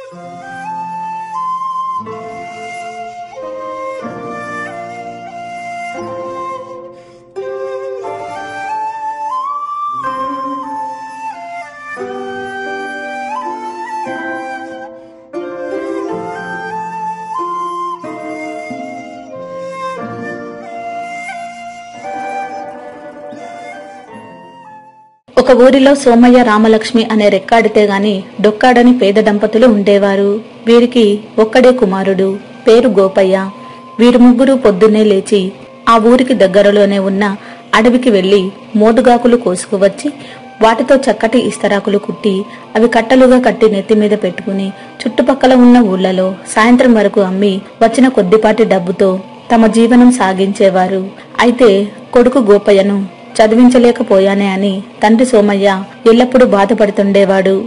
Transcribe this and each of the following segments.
ఒక ఊరిలో సోమయ్య రామలక్ష్మి అనే రెక్కాడితే గాని డొక్కాడని పేద దంపతులు ఉండేవారు వీరికి ఒక్కడే కుమారుడు పేరు గోపయ్య వీరు ముగ్గురు పొద్దున్నే లేచి ఆ ఊరికి దగ్గరలోనే ఉన్న అడవికి వెళ్లి మోదుగాకులు కోసుకువచ్చి వాటితో చక్కటి ఇస్తరాకులు కుట్టి అవి కట్టలుగా కట్టి నెత్తి మీద పెట్టుకుని చుట్టుపక్కల ఉన్న ఊళ్ళలో సాయంత్రం వరకు అమ్మి వచ్చిన కొద్దిపాటి డబ్బుతో తమ జీవనం సాగించేవారు అయితే కొడుకు గోపయ్యను చదివించలేకపోయానే అని తండ్రి సోమయ్య ఎల్లప్పుడూ బాధపడుతుండేవాడు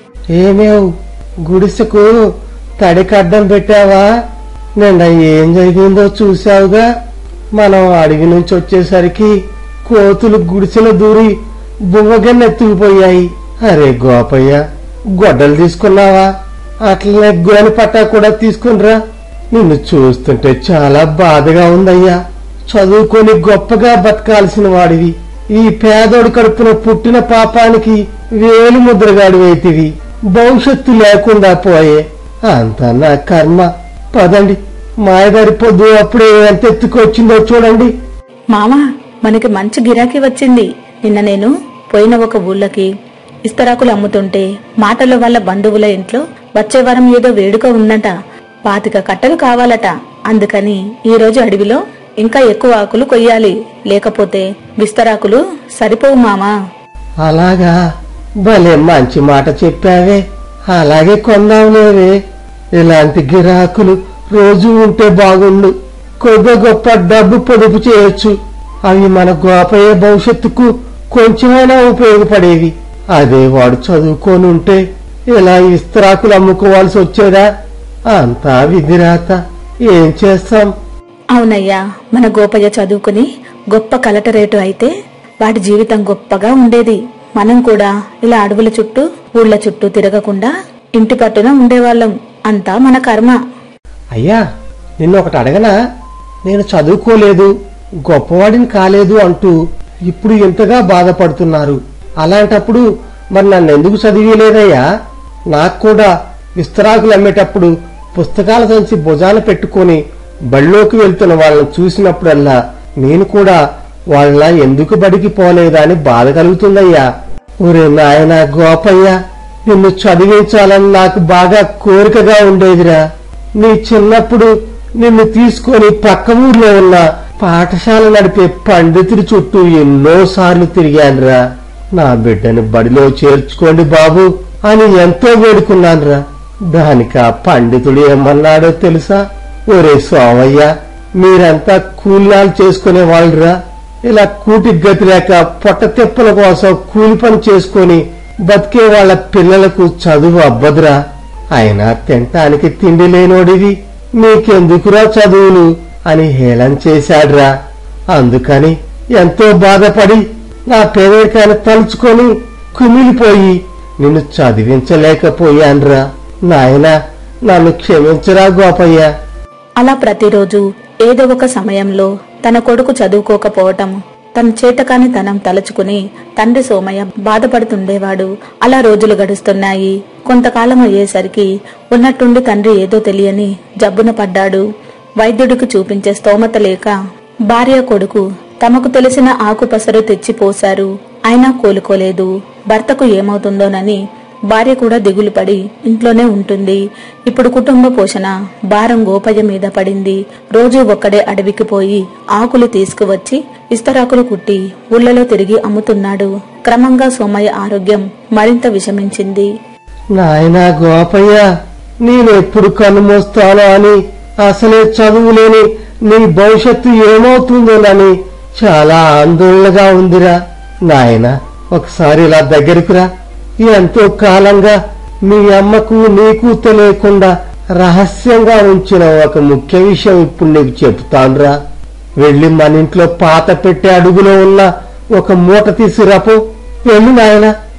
ఏమేవ్ గుడిసెకు తడికడ్డం పెట్టావా నిన్న ఏం జరిగిందో చూసావుగా మనం అడవి నుంచి వచ్చేసరికి కోతులు గుడిసెలో దూరి బువ్వగా ఎత్తుకుపోయాయి అరే గోపయ్య గొడ్డలు తీసుకున్నావా అట్లనే గోని పట్టా కూడా తీసుకునిరా నిన్ను చూస్తుంటే చాలా బాధగా ఉందయ్యా చదువుకొని గొప్పగా బతకాల్సిన వాడివి ఈ పేదోడి కడుపున పుట్టిన పాపానికి వేలు ముద్రగాడు వేతివి భవిష్యత్తు లేకుండా పోయే అంతా నా కర్మ పదండి మాయదారి పొద్దు అప్పుడే ఎంత ఎత్తుకొచ్చిందో చూడండి మామా మనకి మంచి గిరాకీ వచ్చింది నిన్న నేను పోయిన ఒక ఊళ్ళకి ఇస్తరాకులు అమ్ముతుంటే మాటల వల్ల బంధువుల ఇంట్లో వచ్చే వారం ఏదో వేడుక ఉందట పాతిక కట్టలు కావాలట అందుకని ఈ రోజు అడవిలో ఇంకా ఎక్కువ ఆకులు కొయ్యాలి లేకపోతే విస్తరాకులు సరిపోవు మామా అలాగా భలే మంచి మాట చెప్పావే అలాగే కొందాంలేవే ఇలాంటి గిరాకులు రోజు ఉంటే బాగుండు కొద్ది గొప్ప డబ్బు పొదుపు చేయొచ్చు అవి మన గోపయ్య భవిష్యత్తుకు కొంచెమైనా ఉపయోగపడేవి అదే వాడు చదువుకొని ఉంటే ఇలా ఇస్త్రాకులు అమ్ముకోవాల్సి వచ్చేదా అంతా విధిరాత ఏం చేస్తాం అవునయ్యా మన గోపయ్య చదువుకుని గొప్ప కలెక్టరేటు అయితే వాడి జీవితం గొప్పగా ఉండేది మనం కూడా ఇలా అడవుల చుట్టూ ఊళ్ళ చుట్టూ తిరగకుండా ఇంటి పట్టున ఉండేవాళ్ళం అంతా మన కర్మ అయ్యా నిన్ను ఒకటి అడగనా నేను చదువుకోలేదు గొప్పవాడిని కాలేదు అంటూ ఇప్పుడు ఇంతగా బాధపడుతున్నారు అలాంటప్పుడు మరి నన్ను ఎందుకు చదివేలేదయ్యా నాకు కూడా విస్తరాకులు అమ్మేటప్పుడు పుస్తకాల సంచి భుజాన పెట్టుకొని బళ్ళోకి వెళ్తున్న వాళ్ళని చూసినప్పుడల్లా నేను కూడా వాళ్ళ ఎందుకు బడికి పోలేదా అని బాధ కలుగుతుందయ్యా ఒరే నాయనా గోపయ్య నిన్ను చదివించాలని నాకు బాగా కోరికగా ఉండేదిరా నీ చిన్నప్పుడు నిన్ను తీసుకొని పక్క ఊర్లో ఉన్న పాఠశాల నడిపే పండితుడి చుట్టూ ఎన్నోసార్లు తిరిగానురా నా బిడ్డని బడిలో చేర్చుకోండి బాబు అని ఎంతో వేడుకున్నానురా దానికి ఆ పండితుడు ఏమన్నాడో తెలుసా ఒరే సోమయ్య మీరంతా కూలినాలు చేసుకునే వాళ్ళురా ఇలా కూటికి గతి లేక పొట్ట తెప్పల కోసం కూలి పని చేసుకొని బతికే వాళ్ళ పిల్లలకు చదువు అబ్బదురా అయినా తినటానికి తిండి లేనోడివి మీకెందుకురా చదువులు అని హేళన చేశాడ్రా అందుకని ఎంతో బాధపడి నా పేదరికాన్ని తలుచుకొని కుమిలిపోయి నిన్ను చదివించలేకపోయాన్రా నాయనా నన్ను క్షమించరా గోపయ్య అలా ప్రతిరోజు ఏదో ఒక సమయంలో తన కొడుకు చదువుకోకపోవటం తన చేతకాని తనం తలుచుకుని తండ్రి సోమయ్య బాధపడుతుండేవాడు అలా రోజులు గడుస్తున్నాయి కొంతకాలం అయ్యేసరికి ఉన్నట్టుండి తండ్రి ఏదో తెలియని జబ్బున పడ్డాడు వైద్యుడికి చూపించే స్తోమత లేక భార్య కొడుకు తమకు తెలిసిన ఆకుపసరు తెచ్చి పోశారు అయినా కోలుకోలేదు భర్తకు ఏమవుతుందోనని భార్య కూడా దిగులు పడి ఇంట్లోనే ఉంటుంది ఇప్పుడు కుటుంబ పోషణ భారం గోపయ్య మీద పడింది రోజు ఒక్కడే అడవికి పోయి ఆకులు తీసుకువచ్చి ఇస్తరాకులు కుట్టి ఊళ్ళలో తిరిగి అమ్ముతున్నాడు క్రమంగా సోమయ్య ఆరోగ్యం మరింత విషమించింది నాయనా గోపయ్య నేనెప్పుడు కన్నుమూస్తానో అని అసలే చదువులేని నీ భవిష్యత్తు ఏమవుతుందోనని చాలా ఆందోళనగా ఉందిరా నాయన ఒకసారి ఇలా దగ్గరికి రా ఎంతో కాలంగా మీ అమ్మకు నీకు తెలియకుండా రహస్యంగా ఉంచిన ఒక ముఖ్య విషయం ఇప్పుడు నీకు చెప్తానురా వెళ్ళి మన ఇంట్లో పాత పెట్టే అడుగులో ఉన్న ఒక మూట తీసుకురాపో వెళ్ళు నాయనా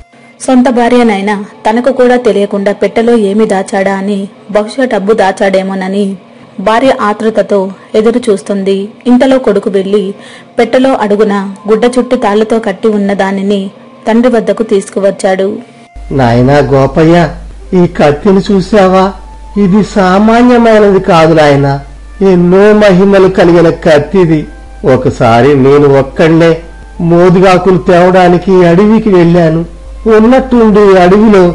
సొంత భార్యనైనా తనకు కూడా తెలియకుండా పెట్టెలో ఏమి దాచాడా అని బహుశా డబ్బు దాచాడేమోనని భార్య ఆతృతతో ఎదురు చూస్తుంది ఇంతలో కొడుకు వెళ్లి పెట్టెలో అడుగున గుడ్డ చుట్టి తాళ్లతో కట్టి ఉన్న దానిని తండ్రి వద్దకు తీసుకువచ్చాడు నాయనా గోపయ్య ఈ కత్తిని చూసావా ఇది సామాన్యమైనది కాదు నాయన ఎన్నో మహిమలు కలిగిన కత్తిది ఒకసారి నేను ఒక్కడే మోదుగాకులు తేవడానికి అడవికి వెళ్ళాను ఉన్నట్టుండి అడవిలో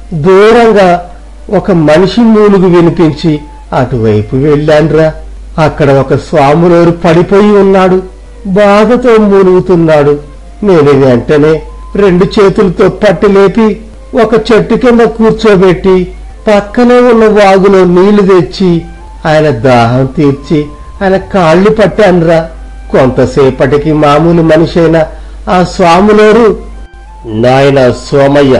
దూరంగా ఒక మనిషి మూలుగు వినిపించి అటువైపు వెళ్ళాన్రా అక్కడ ఒక స్వాములోరు పడిపోయి ఉన్నాడు బాధతో మూలుగుతున్నాడు నేను వెంటనే రెండు చేతులతో పట్టి లేపి ఒక చెట్టు కింద కూర్చోబెట్టి పక్కనే ఉన్న వాగులో నీళ్లు తెచ్చి ఆయన దాహం తీర్చి ఆయన కాళ్ళు పట్టానురా కొంతసేపటికి మామూలు మనిషి అయిన ఆ స్వాములోరు నాయన సోమయ్య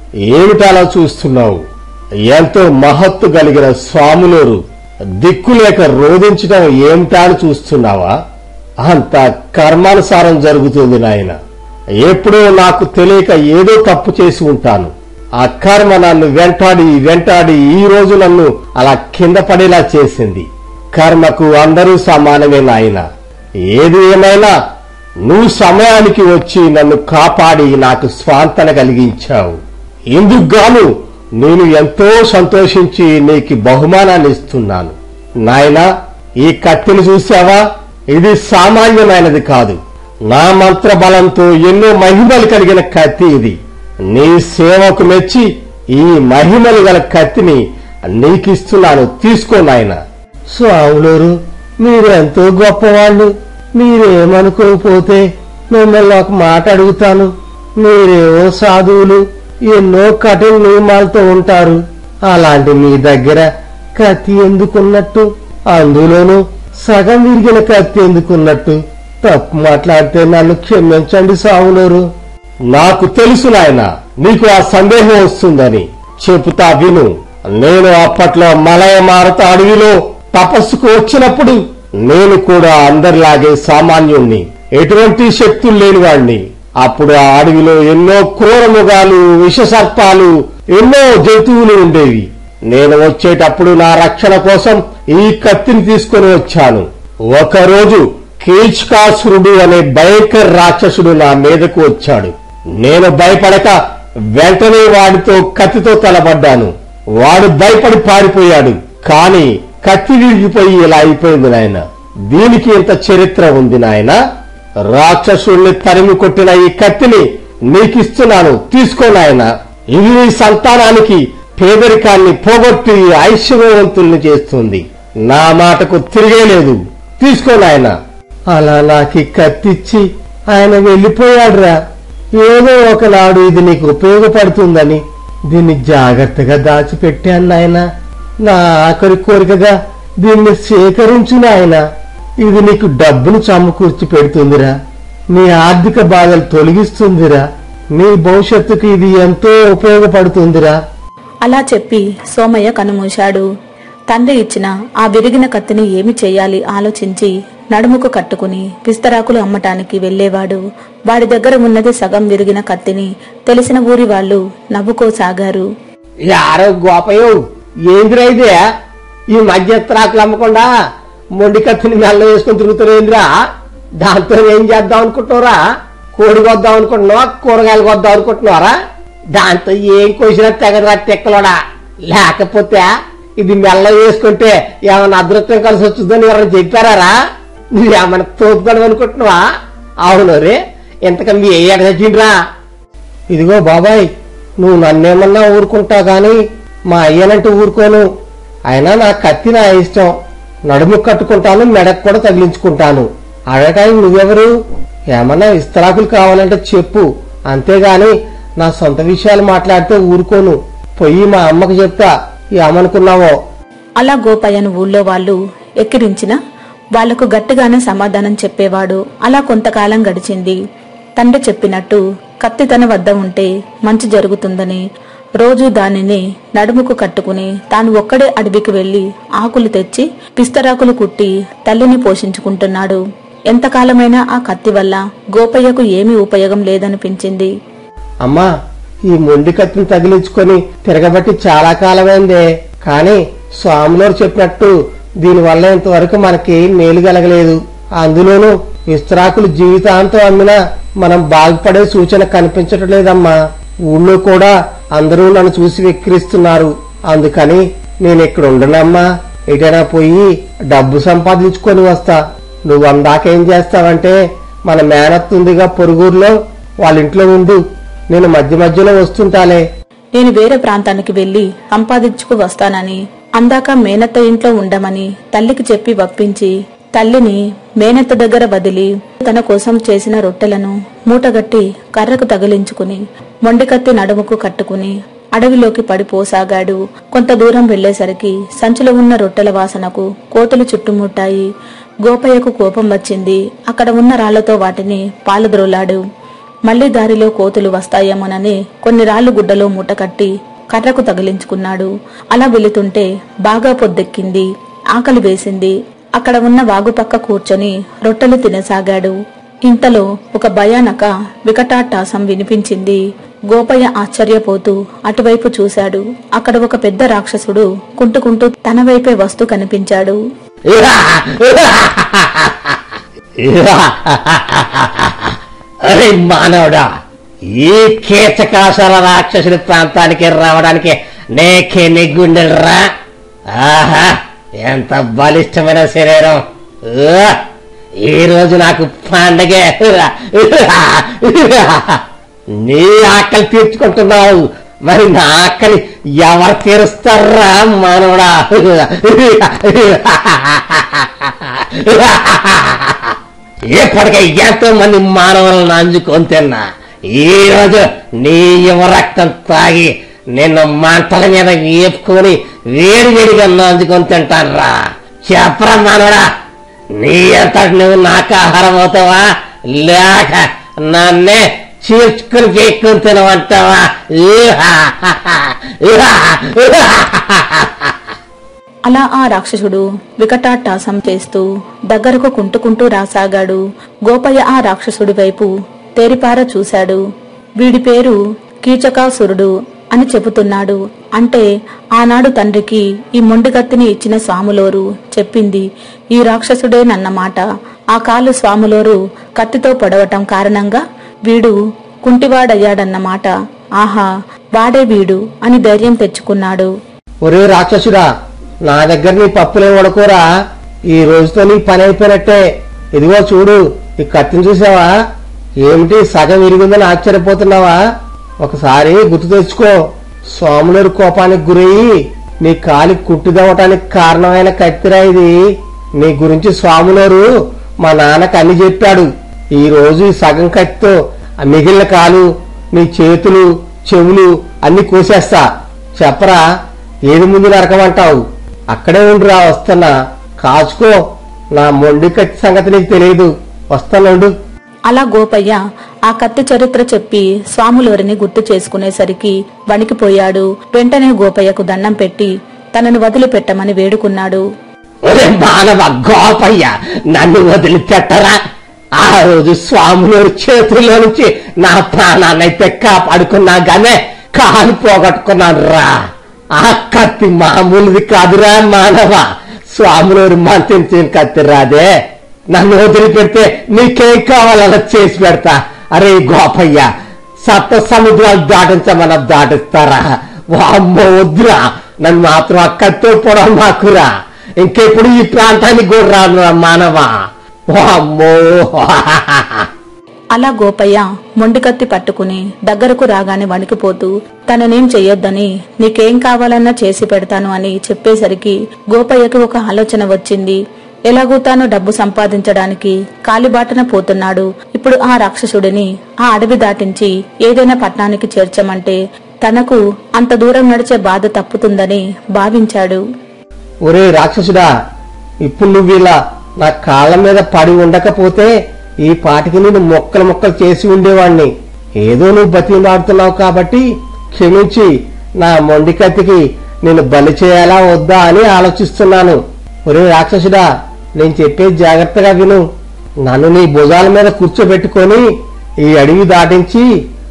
ఏమిటలా చూస్తున్నావు ఎంతో మహత్తు కలిగిన స్వాములోరు దిక్కులేక రోధించడం ఏమిటా అని చూస్తున్నావా అంత కర్మానుసారం జరుగుతుంది నాయన ఎప్పుడో నాకు తెలియక ఏదో తప్పు చేసి ఉంటాను ఆ కర్మ నన్ను వెంటాడి వెంటాడి ఈ రోజు నన్ను అలా కింద పడేలా చేసింది కర్మకు అందరూ సమానమే నాయన ఏది ఏమైనా నువ్వు సమయానికి వచ్చి నన్ను కాపాడి నాకు స్వాంతన కలిగించావు ఇందుకు గాను నేను ఎంతో సంతోషించి నీకు బహుమానాన్ని ఇస్తున్నాను నాయనా ఈ కత్తిని చూసావా ఇది సామాన్యమైనది కాదు నా మంత్ర బలంతో ఎన్నో మహిమలు కలిగిన కత్తి ఇది నీ సేవకు మెచ్చి ఈ మహిమలు గల కత్తిని నీకిస్తున్నాను తీసుకో నాయనా స్వాములోరు మీరు ఎంతో గొప్పవాళ్ళు మీరేమనుకోకపోతే మిమ్మల్ని ఒక మాట అడుగుతాను మీరేవో సాధువులు ఎన్నో కఠిన నియమాలతో ఉంటారు అలాంటి మీ దగ్గర కత్తి ఎందుకున్నట్టు అందులోనూ సగం విరిగిన కత్తి ఎందుకున్నట్టు తప్పు మాట్లాడితే నన్ను క్షమించండి సావులోరు నాకు తెలుసు నాయన నీకు ఆ సందేహం వస్తుందని చెబుతా విను నేను అప్పట్లో మలయ మారత అడవిలో తపస్సుకు వచ్చినప్పుడు నేను కూడా అందరిలాగే సామాన్యుణ్ణి ఎటువంటి శక్తులు లేనివాణ్ణి అప్పుడు ఆ అడవిలో ఎన్నో క్రూరముగాలు విషసర్పాలు ఎన్నో జంతువులు ఉండేవి నేను వచ్చేటప్పుడు నా రక్షణ కోసం ఈ కత్తిని తీసుకొని వచ్చాను ఒకరోజు కీచకాసురుడు అనే భయంకర రాక్షసుడు నా మీదకు వచ్చాడు నేను భయపడక వెంటనే వాడితో కత్తితో తలబడ్డాను వాడు భయపడి పారిపోయాడు కాని కత్తి విరిగిపోయి ఇలా అయిపోయింది నాయన దీనికి ఇంత చరిత్ర ఉంది నాయన రాక్షసుల్ని తరిమి కొట్టిన ఈ కత్తిని నీకిస్తున్నాను తీసుకో నాయన ఇది నీ సంతానానికి పేదరికాన్ని పోగొట్టి ఐశ్వర్యవంతుల్ని చేస్తుంది నా మాటకు తిరిగేలేదు తీసుకో నాయన అలా నాకు కత్తిచ్చి ఆయన వెళ్ళిపోయాడురా ఏదో ఒకనాడు ఇది నీకు ఉపయోగపడుతుందని దీన్ని జాగ్రత్తగా దాచిపెట్టాను నాయన నా ఆఖరి కోరికగా దీన్ని సేకరించు నాయన ఇది నీకు డబ్బును సమకూర్చి పెడుతుందిరా నీ ఆర్థిక బాధలు తొలగిస్తుందిరా నీ భవిష్యత్తుకు ఇది ఎంతో ఉపయోగపడుతుందిరా అలా చెప్పి సోమయ్య కనుమూశాడు తండ్రి ఇచ్చిన ఆ విరిగిన కత్తిని ఏమి చేయాలి ఆలోచించి నడుముకు కట్టుకుని విస్తరాకులు అమ్మటానికి వెళ్లేవాడు వాడి దగ్గర ఉన్నది సగం విరిగిన కత్తిని తెలిసిన ఊరి వాళ్ళు నవ్వుకోసాగారు యారో గోపయో ఏందిరా ఇదే ఈ మధ్య త్రాకులు అమ్మకుండా మొండి కత్తిని మెల్ల వేసుకుని తిరుగుతున్నాయిందిరా దాంతో ఏం చేద్దాం అనుకుంటున్నారా కోడి కొద్దాం అనుకుంటున్నావా కూరగాయలు కొద్దాం అనుకుంటున్నారా దాంతో ఏం కోసినా తెగదరా తెక్కలోడా లేకపోతే ఇది మెల్ల వేసుకుంటే ఏమైనా అదృష్టం కలిసి వచ్చిందని ఎవరైనా చెప్పారా నువ్వేమైనా తోపుగడవు అనుకుంటున్నావా అవును రే ఇంతకం మీ ఏ చచ్చిండ్రా ఇదిగో బాబాయ్ నువ్వు నన్నేమన్నా ఊరుకుంటా గాని మా అయ్యనంటే ఊరుకోను అయినా నా కత్తి నా ఇష్టం నడుము కట్టుకుంటాను మెడకు కూడా తగిలించుకుంటాను అడటానికి నువ్వెవరు ఏమన్నా విస్తరాకులు కావాలంటే చెప్పు అంతేగాని నా సొంత విషయాలు మాట్లాడితే ఊరుకోను పొయ్యి మా అమ్మకు చెప్తా ఏమనుకున్నావో అలా గోపయ్యను ఊళ్ళో వాళ్ళు ఎక్కిరించిన వాళ్లకు గట్టిగానే సమాధానం చెప్పేవాడు అలా కొంతకాలం గడిచింది తండ్రి చెప్పినట్టు కత్తి తన వద్ద ఉంటే మంచి జరుగుతుందని రోజు దానిని నడుముకు కట్టుకుని తాను ఒక్కడే అడవికి వెళ్లి ఆకులు తెచ్చి పిస్తరాకులు కుట్టి తల్లిని పోషించుకుంటున్నాడు ఎంతకాలమైనా ఆ కత్తి వల్ల గోపయ్యకు ఏమీ ఉపయోగం లేదనిపించింది అమ్మా ఈ మొండి కత్తిని తగిలించుకొని తిరగబట్టి చాలా కాలమైందే కాని స్వాములోరు చెప్పినట్టు దీనివల్ల ఇంతవరకు మనకి మేలు కలగలేదు అందులోనూ విస్తరాకులు జీవితాంతం అమ్మినా మనం బాగుపడే సూచన కనిపించటం లేదమ్మా ఊళ్ళో కూడా అందరూ నన్ను చూసి వెక్కిరిస్తున్నారు అందుకని నేను ఇక్కడ ఉండనమ్మా ఎటైనా పోయి డబ్బు సంపాదించుకొని వస్తా నువ్వు అందాకేం చేస్తావంటే మన మేనత్ ఉందిగా పొరుగురులో వాళ్ళ ఇంట్లో ఉండు నేను మధ్య మధ్యలో వస్తుంటాలే నేను వేరే ప్రాంతానికి వెళ్లి సంపాదించుకు వస్తానని అందాక మేనత్త ఇంట్లో ఉండమని తల్లికి చెప్పి వప్పించి తల్లిని మేనత్త దగ్గర వదిలి తన కోసం చేసిన రొట్టెలను మూటగట్టి కర్రకు తగిలించుకుని మొండికత్తి నడుముకు కట్టుకుని అడవిలోకి పడిపోసాగాడు కొంత దూరం వెళ్లేసరికి సంచిలో ఉన్న రొట్టెల వాసనకు కోతులు చుట్టుముట్టాయి గోపయ్యకు కోపం వచ్చింది అక్కడ ఉన్న రాళ్లతో వాటిని పాలద్రోలాడు మళ్లీ దారిలో కోతులు వస్తాయేమోనని కొన్ని రాళ్లు గుడ్డలో మూటకట్టి కర్రకు తగిలించుకున్నాడు అలా వెళుతుంటే బాగా పొద్దెక్కింది ఆకలి వేసింది అక్కడ ఉన్న వాగు పక్క కూర్చొని రొట్టెలు తినసాగాడు ఇంతలో ఒక భయానక వికటాట్టాసం వినిపించింది గోపయ్య ఆశ్చర్యపోతూ అటువైపు చూశాడు అక్కడ ఒక పెద్ద రాక్షసుడు కుంటుకుంటూ తన వైపే వస్తూ కనిపించాడు అరే మానవుడా ఈ కీచకాసర రాక్షసుడి ప్రాంతానికి రావడానికి నేకే నెగ్గుండెలరా ఆహా ఎంత బలిష్టమైన శరీరం ఆ, ఈ రోజు నాకు పండగే నీ ఆకలి తీర్చుకుంటున్నావు మరి నా ఆకలి ఎవరు తీరుస్తారా మానవుడా ఇప్పటికే ఎంతో మంది మానవులను నంజుకొని తిన్నా ఈ రోజు నీ యువ రక్తం తాగి నిన్ను మంటల మీద వేపుకొని వేడి వేడిగా నంజుకొని తింటానురా చెప్పరా మానవుడా నీ అంతటి నువ్వు నాకు ఆహారం అవుతావా లేక నన్నే చీల్చుకుని పీక్కుని తినమంటావా అలా ఆ రాక్షసుడు వికటాట్టాసం చేస్తూ దగ్గరకు కుంటుకుంటూ రాసాగాడు గోపయ్య ఆ రాక్షసుడి వైపు తేరిపార చూశాడు వీడి పేరు కీచకాసురుడు అని చెబుతున్నాడు అంటే ఆనాడు తండ్రికి ఈ మొండికత్తిని ఇచ్చిన స్వాములోరు చెప్పింది ఈ రాక్షసుడేనన్నమాట ఆ కాలు స్వాములోరు కత్తితో పొడవటం కారణంగా వీడు కుంటివాడయ్యాడన్నమాట ఆహా వాడే వీడు అని ధైర్యం తెచ్చుకున్నాడు ఒరే రాక్షసుడా నా దగ్గర నీ పప్పులే వడకోరా ఈ రోజుతో నీ పని అయిపోయినట్టే ఇదిగో చూడు ఈ కత్తిని చూసావా ఏమిటి సగం విరిగిందని ఆశ్చర్యపోతున్నావా ఒకసారి గుర్తు తెచ్చుకో సోములూరు కోపానికి గురయ్యి నీ కాలి కుట్టుదవటానికి కారణమైన కత్తిరా ఇది నీ గురించి స్వాములోరు మా నాన్నకు అన్ని చెప్పాడు ఈ రోజు ఈ సగం కత్తితో ఆ మిగిలిన కాలు నీ చేతులు చెవులు అన్ని కోసేస్తా చెప్పరా ఏది ముందు నరకమంటావు అక్కడే ఉండురా వస్తున్నా కాచుకో నా మొండి కత్తి సంగతి నీకు తెలియదు వస్తానుండు అలా గోపయ్య ఆ కత్తి చరిత్ర చెప్పి స్వాములోరిని గుర్తు చేసుకునేసరికి వణికిపోయాడు వెంటనే గోపయ్యకు దండం పెట్టి తనను వదిలిపెట్టమని వేడుకున్నాడు ఒరే మానవ గోపయ్య నన్ను వదిలిపెట్టరా ఆ రోజు స్వాములూరు చేతుల్లో నుంచి నా ప్రాణాన్ని అయితే కాపాడుకున్నా గానే కాలు పోగొట్టుకున్నాను రా ఆ కత్తి మామూలుది కాదురా మానవ స్వాములూరు మంత్రించిన కత్తి రాదే నన్ను వదిలిపెడితే నీకేం కావాలన్నా చేసి పెడతా అరే గోపయ్య సప్త సముద్రాలు దాటించమన్న దాటిస్తారా వామ్మో వద్దురా నన్ను మాత్రం ఆ కత్తో పొడవ మాకురా ఇంకెప్పుడు ఈ ప్రాంతానికి కూడా రాను రా మానవా వామ్మో అలా గోపయ్య మొండికత్తి పట్టుకుని దగ్గరకు రాగానే వణికిపోతూ తననేం చెయ్యొద్దని నీకేం కావాలన్నా చేసి పెడతాను అని చెప్పేసరికి గోపయ్యకి ఒక ఆలోచన వచ్చింది ఎలాగూ తాను డబ్బు సంపాదించడానికి కాలిబాటన పోతున్నాడు ఇప్పుడు ఆ రాక్షసుడిని ఆ అడవి దాటించి ఏదైనా పట్నానికి చేర్చమంటే తనకు అంత దూరం నడిచే బాధ తప్పుతుందని భావించాడు ఒరే రాక్షసుడా ఇప్పుడు నువ్వు ఇలా నా కాళ్ళ మీద పడి ఉండకపోతే ఈ పాటికి నేను మొక్కలు మొక్కలు చేసి ఉండేవాణ్ణి ఏదో నువ్వు బతిమాడుతున్నావు కాబట్టి క్షమించి నా మొండి కత్తికి నేను బలి చేయాలా వద్దా అని ఆలోచిస్తున్నాను ఒరే రాక్షసుడా నేను చెప్పేది జాగ్రత్తగా విను నన్ను నీ భుజాల మీద కూర్చోబెట్టుకొని ఈ అడవి దాటించి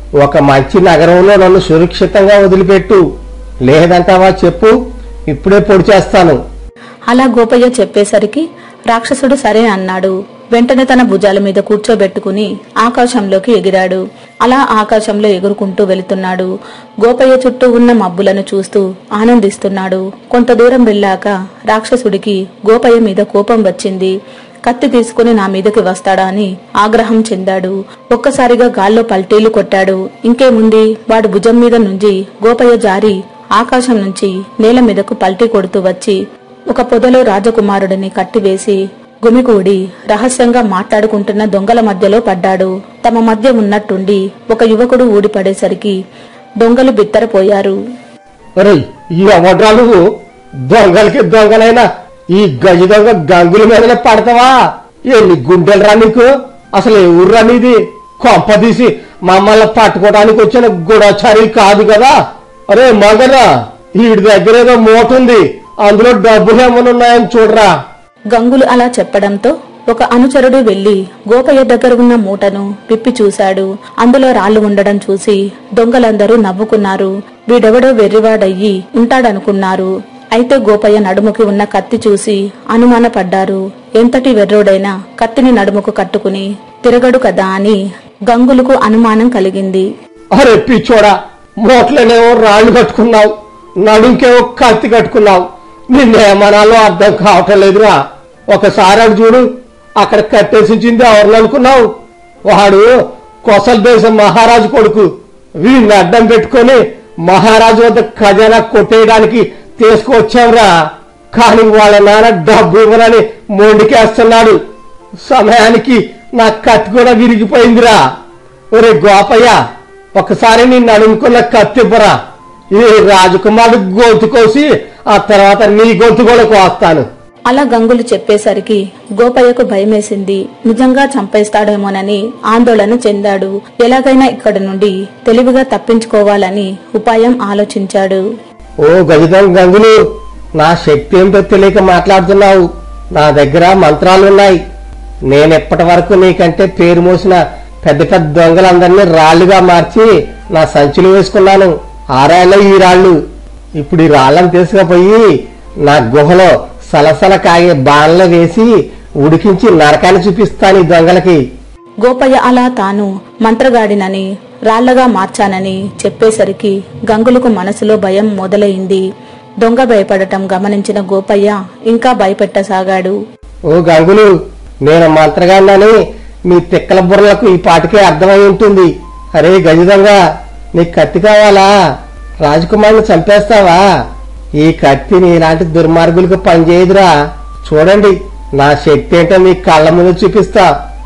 ఒక మంచి నగరంలో నన్ను సురక్షితంగా వదిలిపెట్టు లేదంటావా చెప్పు ఇప్పుడే పొడి చేస్తాను అలా గోపయ్య చెప్పేసరికి రాక్షసుడు సరే అన్నాడు వెంటనే తన భుజాల మీద కూర్చోబెట్టుకుని ఆకాశంలోకి ఎగిరాడు అలా ఆకాశంలో ఎగురుకుంటూ వెళుతున్నాడు గోపయ్య చుట్టూ ఉన్న మబ్బులను చూస్తూ ఆనందిస్తున్నాడు కొంత దూరం వెళ్ళాక రాక్షసుడికి గోపయ్య మీద కోపం వచ్చింది కత్తి తీసుకుని నా మీదకి వస్తాడా అని ఆగ్రహం చెందాడు ఒక్కసారిగా గాల్లో పల్టీలు కొట్టాడు ఇంకేముంది వాడి భుజం మీద నుంచి గోపయ్య జారి ఆకాశం నుంచి నేల మీదకు పల్టీ కొడుతూ వచ్చి ఒక పొదలో రాజకుమారుడిని కట్టివేసి గుమికూడి రహస్యంగా మాట్లాడుకుంటున్న దొంగల మధ్యలో పడ్డాడు తమ మధ్య ఉన్నట్టుండి ఒక యువకుడు ఊడిపడేసరికి దొంగలు బిత్తరపోయారు ఒరేయ్ ఈ ఎవడ్రా నువ్వు దొంగలకి దొంగలైనా ఈ గజ దొంగ గంగుల మీదనే పడతావా ఎన్ని గుండెలరా నీకు అసలు ఏ ఊర్రా నీది కొంప తీసి మమ్మల్ని పట్టుకోవడానికి వచ్చిన గూఢచారి కాదు కదా అరే మగరా వీడి దగ్గర ఏదో మూట ఉంది అందులో డబ్బులు ఏమైనా ఉన్నాయని చూడరా గంగులు అలా చెప్పడంతో ఒక అనుచరుడు వెళ్లి గోపయ్య దగ్గర ఉన్న మూటను విప్పి చూశాడు అందులో రాళ్లు ఉండడం చూసి దొంగలందరూ నవ్వుకున్నారు వీడెవడో వెర్రివాడయ్యి ఉంటాడనుకున్నారు అయితే గోపయ్య నడుముకి ఉన్న కత్తి చూసి అనుమానపడ్డారు ఎంతటి వెర్రోడైనా కత్తిని నడుముకు కట్టుకుని తిరగడు కదా అని గంగులకు అనుమానం కలిగింది అరే పిచ్చోడా మూటలోనేమో రాళ్ళు కట్టుకున్నావు నడుంకేమో కత్తి కట్టుకున్నావు నిన్నేమనాలో అర్థం కావటం లేదురా ఒకసారి అటు చూడు అక్కడ కట్టేసించింది ఎవరిని అనుకున్నావు వాడు కొసల దేశం మహారాజు కొడుకు వీడిని అడ్డం పెట్టుకొని మహారాజు వద్ద ఖజానా కొట్టేయడానికి తీసుకొచ్చావురా కానీ వాళ్ళ నాన్న డబ్బు ఇవ్వనని మొండికేస్తున్నాడు సమయానికి నా కత్తి కూడా విరిగిపోయిందిరా ఒరే గోపయ్య ఒకసారి నిన్ను అడుగుకున్న కత్తివ్వరా ఈ రాజకుమారుడు గొంతు కోసి ఆ తర్వాత నీ గొంతు కూడా కోస్తాను అలా గంగులు చెప్పేసరికి గోపయ్యకు భయమేసింది నిజంగా చంపేస్తాడేమోనని ఆందోళన చెందాడు ఎలాగైనా ఇక్కడి నుండి తెలివిగా తప్పించుకోవాలని ఉపాయం ఆలోచించాడు ఓ గజదం గంగులు నా శక్తి ఏమిటో తెలియక మాట్లాడుతున్నావు నా దగ్గర మంత్రాలున్నాయి నేనెప్పటి వరకు నీకంటే పేరు మోసిన పెద్ద పెద్ద దొంగలందరినీ రాళ్లుగా మార్చి నా సంచులు వేసుకున్నాను ఆరాళ్ళ ఈ రాళ్ళు ఇప్పుడు ఈ రాళ్ళను తీసుకుపోయి నా గుహలో సలసల కాగే బాణలో వేసి ఉడికించి నరకాన్ని చూపిస్తాను ఈ దొంగలకి గోపయ్య అలా తాను మంత్రగాడినని రాళ్లగా మార్చానని చెప్పేసరికి గంగులకు మనసులో భయం మొదలైంది దొంగ భయపడటం గమనించిన గోపయ్య ఇంకా భయపెట్టసాగాడు ఓ గంగులు నేను మంత్రగాడినని మీ తిక్కల బుర్రలకు ఈ పాటికే అర్థమై ఉంటుంది అరే గజదొంగ నీకు కత్తి కావాలా రాజకుమారుని చంపేస్తావా ఈ కత్తి నీలాంటి దుర్మార్గులకు పనిచేయదురా చూడండి నా శక్తి ఏంటో మీ కళ్ళ ముందు చూపిస్తా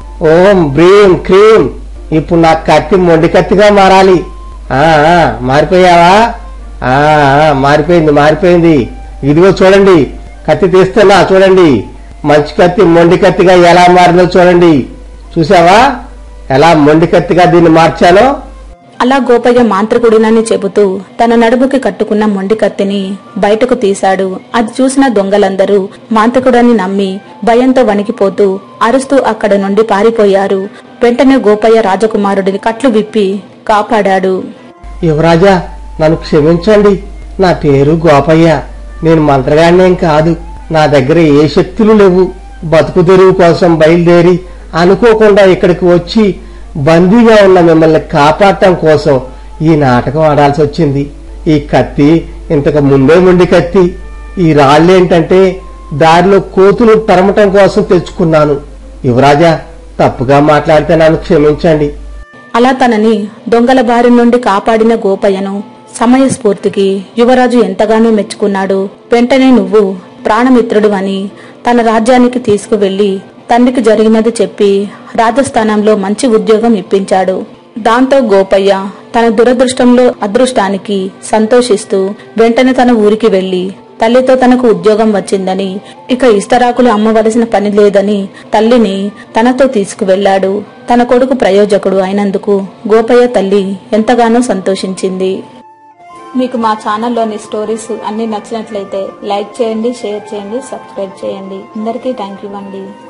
ఓం బ్రీం క్రీం ఇప్పుడు నా కత్తి మొండి కత్తిగా మారాలి ఆ ఆ, మారిపోయావా ఆ ఆ, మారిపోయింది మారిపోయింది ఇదిగో చూడండి కత్తి తీస్తున్నా చూడండి మంచి కత్తి మొండి కత్తిగా ఎలా మారిందో చూడండి చూసావా ఎలా మొండి కత్తిగా దీన్ని మార్చానో అలా గోపయ్య మాంత్రికుడినని చెబుతూ తన నడుముకి కట్టుకున్న మొండి కత్తిని బయటకు తీశాడు అది చూసిన దొంగలందరూ మాంత్రికుడని నమ్మి భయంతో వణికిపోతూ అరుస్తూ అక్కడ నుండి పారిపోయారు వెంటనే గోపయ్య రాజకుమారుడిని కట్లు విప్పి కాపాడాడు యువరాజా నన్ను క్షమించండి నా పేరు గోపయ్య నేను మంత్రగాడినేం కాదు నా దగ్గర ఏ శక్తులు లేవు బతుకు తెరువు కోసం బయలుదేరి అనుకోకుండా ఇక్కడికి వచ్చి బందీగా ఉన్న మిమ్మల్ని కాపాడటం కోసం ఈ నాటకం ఆడాల్సి వచ్చింది ఈ కత్తి ఇంతకు ముందే ముండి కత్తి ఈ రాళ్ళేంటంటే దారిలో కోతులు తరమటం కోసం తెచ్చుకున్నాను యువరాజా తప్పుగా మాట్లాడితే నన్ను క్షమించండి అలా తనని దొంగల బారి నుండి కాపాడిన గోపయ్యను సమయస్ఫూర్తికి యువరాజు ఎంతగానో మెచ్చుకున్నాడు వెంటనే నువ్వు ప్రాణమిత్రుడు అని తన రాజ్యానికి తీసుకువెళ్లి తండ్రికి జరిగినది చెప్పి రాజస్థానంలో మంచి ఉద్యోగం ఇప్పించాడు దాంతో గోపయ్య తన దురదృష్టంలో అదృష్టానికి సంతోషిస్తూ వెంటనే తన ఊరికి వెళ్లి తల్లితో తనకు ఉద్యోగం వచ్చిందని ఇక ఇస్తరాకులు అమ్మవలసిన పని లేదని తల్లిని తనతో తీసుకువెళ్లాడు తన కొడుకు ప్రయోజకుడు అయినందుకు గోపయ్య తల్లి ఎంతగానో సంతోషించింది మీకు మా ఛానల్లోని స్టోరీస్ అన్ని నచ్చినట్లయితే లైక్ చేయండి షేర్ చేయండి సబ్స్క్రైబ్ చేయండి అందరికీ థ్యాంక్ యూ అండి